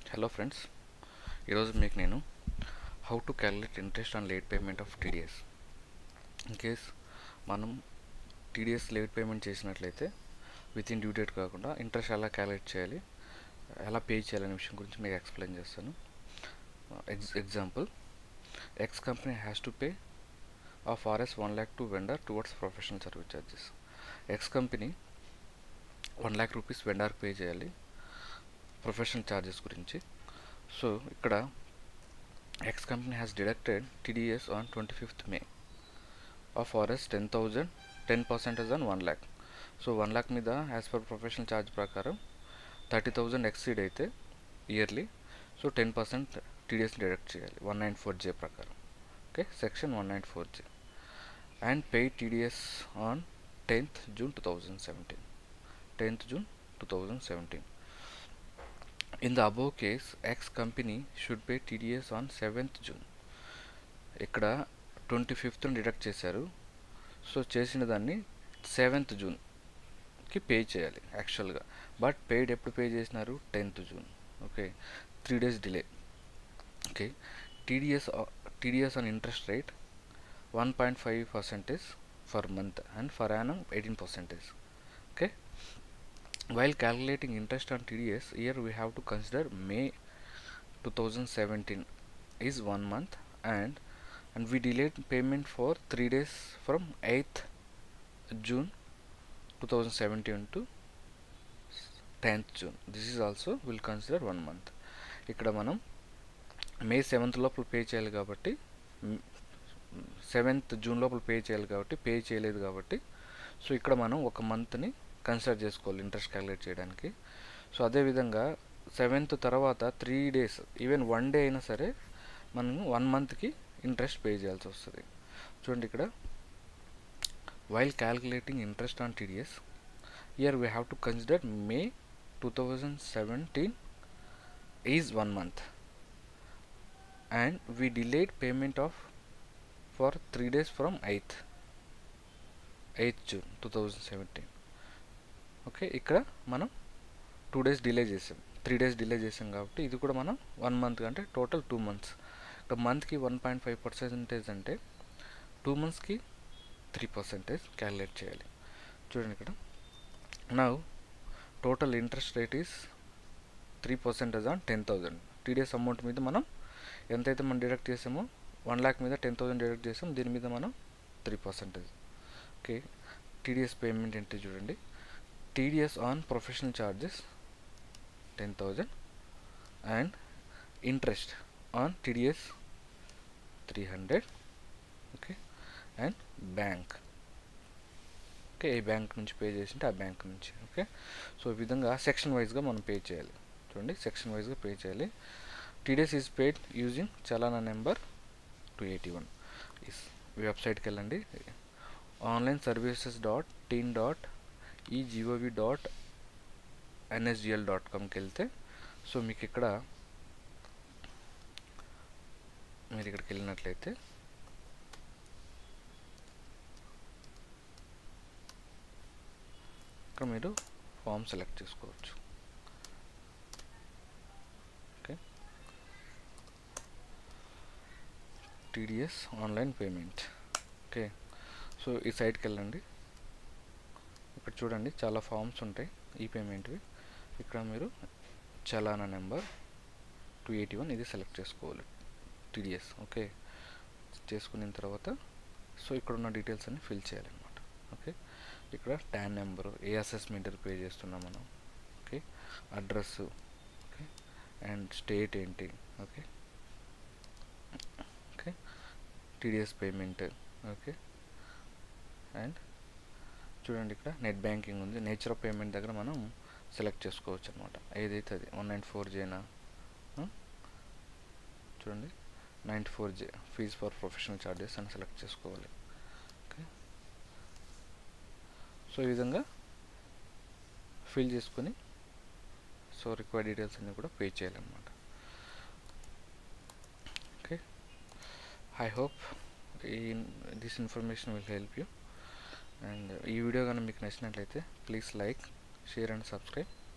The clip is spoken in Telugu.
హలో ఫ్రెండ్స్ ఈరోజు మీకు నేను how to calculate interest on late payment of TDS in case మనం టీడీఎస్ లేట్ పేమెంట్ చేసినట్లయితే విత్ ఇన్ డ్యూ డేట్ కాకుండా ఇంట్రెస్ట్ ఎలా క్యాలిక్యులేట్ చేయాలి ఎలా పే చేయాలనే విషయం గురించి మీకు ఎక్స్ప్లెయిన్ చేస్తాను ఎగ్జ్ example x company has to pay of RS one lakh to vendor towards professional service charges x company one lakh rupees వెండర్కి పే చేయాలి ప్రొఫెషనల్ ఛార్జెస్ గురించి సో ఇక్కడ x company has deducted TDS on twenty fifth May of RS ten thousand ten percentage on one lakh so one lakh మీద యాజ్ పర్ ప్రొఫెషనల్ ఛార్జ్ ప్రకారం థర్టీ థౌజండ్ ఎక్సీడ్ అయితే yearly so ten percent TDS deduct చేయాలి వన్ నైన్ ఫోర్ జే ప్రకారం okay section one nine four J and pay TDS on tenth June two thousand seventeen tenth June two thousand seventeen in the above case x company should pay TDS on seventh June ఇక్కడ ట్వంటీ ఫిఫ్త్ డిడక్ట్ చేశారు సో చేసిన దాన్ని సెవెంత్ జూన్కి పే చేయాలి యాక్చువల్గా బట్ పెయిడ్ ఎప్పుడు పే చేసినారు tenth June okay three days delay okay TDS TDS on interest rate one point five percentage for month and for annum eighteen percentage okay while calculating interest on TDS here we have to consider May 2017 is one month and and we delayed payment for three days from 8th June 2017 to 10th June this is also will consider one month ఇక్కడ మనం మే సెవెంత్ లోపల పే చేయాలి కాబట్టి సెవెంత్ జూన్ లోపల పే చేయాలి కాబట్టి పే చేయలేదు కాబట్టి సో ఇక్కడ మనం ఒక మంత్ని కన్సిడర్ చేసుకోవాలి ఇంట్రెస్ట్ క్యాలిక్యులేట్ చేయడానికి సో అదేవిధంగా సెవెంత్ తర్వాత three days even one day అయినా సరే మనం వన్ మంత్కి ఇంట్రెస్ట్ పే చేయాల్సి వస్తుంది చూడండి ఇక్కడ while calculating interest on TDS year we have to consider May two thousand seventeen is one month and we delayed payment of for three days from eighth eighth June two thousand seventeen okay ఇక్కడ మనం టూ డేస్ డిలే చేసాం త్రీ డేస్ డిలే చేసాం కాబట్టి ఇది కూడా మనం వన్ మంత్ అంటే టోటల్ టూ మంత్స్ ఇక్కడ మంత్కి వన్ పాయింట్ ఫైవ్ పర్సెంటేజ్ అంటే టూ మంత్స్కి త్రీ పర్సెంటేజ్ క్యాలిక్యులేట్ చేయాలి చూడండి ఇక్కడ నా total interest rate is three percentage on ten thousand TDS amount మీద మనం ఎంతైతే మనం డిడక్ట్ చేసామో వన్ ల్యాక్ మీద టెన్ థౌసండ్ డిడక్ట్ చేసాం దీని మీద మనం three percentage okay TDS payment ఏంటి చూడండి TDS on professional charges ten thousand and interest on TDS three hundred okay and bank okay ఏ బ్యాంక్ నుంచి పే చేసింటే ఆ బ్యాంక్ నుంచి ఓకే సో ఈ విధంగా సెక్షన్ వైజ్గా మనం పే చేయాలి చూడండి సెక్షన్ వైజ్గా పే చేయాలి టీడీఎస్ ఈజ్ పేడ్ యూజింగ్ చలానా number two eighty one is వెబ్సైట్కి వెళ్ళండి online services dot TIN dot e gov dot NSDL dot కామ్కి వెళ్తే సో మీకు ఇక్కడ మీరు ఇక్కడికి వెళ్ళినట్లయితే ఇక్కడ మీరు ఫామ్ సెలెక్ట్ చేసుకోవచ్చు okay TDS online payment okay so ఈ సైట్కి వెళ్ళండి ఇక్కడ చూడండి చాలా ఫామ్స్ ఉంటాయి ఈ పేమెంట్వి ఇక్కడ మీరు చలానా నెంబర్ టూ ఎయిటీ వన్ ఇది సెలెక్ట్ చేసుకోవాలి టీడీఎస్ ఓకే చేసుకున్న తర్వాత సో ఇక్కడ ఉన్న డీటెయిల్స్ అన్ని ఫిల్ చేయాలన్నమాట ఓకే ఇక్కడ ట్యాన్ నెంబరు ఏ అసెస్మెంట్ పే చేస్తున్నాం మనం okay address okay and state ఏంటి okay okay TDS payment okay and చూడండి ఇక్కడ నెట్ బ్యాంకింగ్ ఉంది నేచర్ ఆఫ్ పేమెంట్ దగ్గర మనం సెలెక్ట్ చేసుకోవచ్చు అనమాట ఏదైతే అది వన్ నైన్ ఫోర్ జేనా చూడండి ninety four J fees for professional charges అని సెలెక్ట్ చేసుకోవాలి ఓకే సో ఈ విధంగా ఫిల్ చేసుకొని సో రిక్వైర్డ్ డీటెయిల్స్ అన్నీ కూడా పే చేయాలన్నమాట ఓకే ఐ హోప్ ఈ this information will help you and ఈ వీడియో కానీ మీకు నచ్చినట్లయితే please like share and subscribe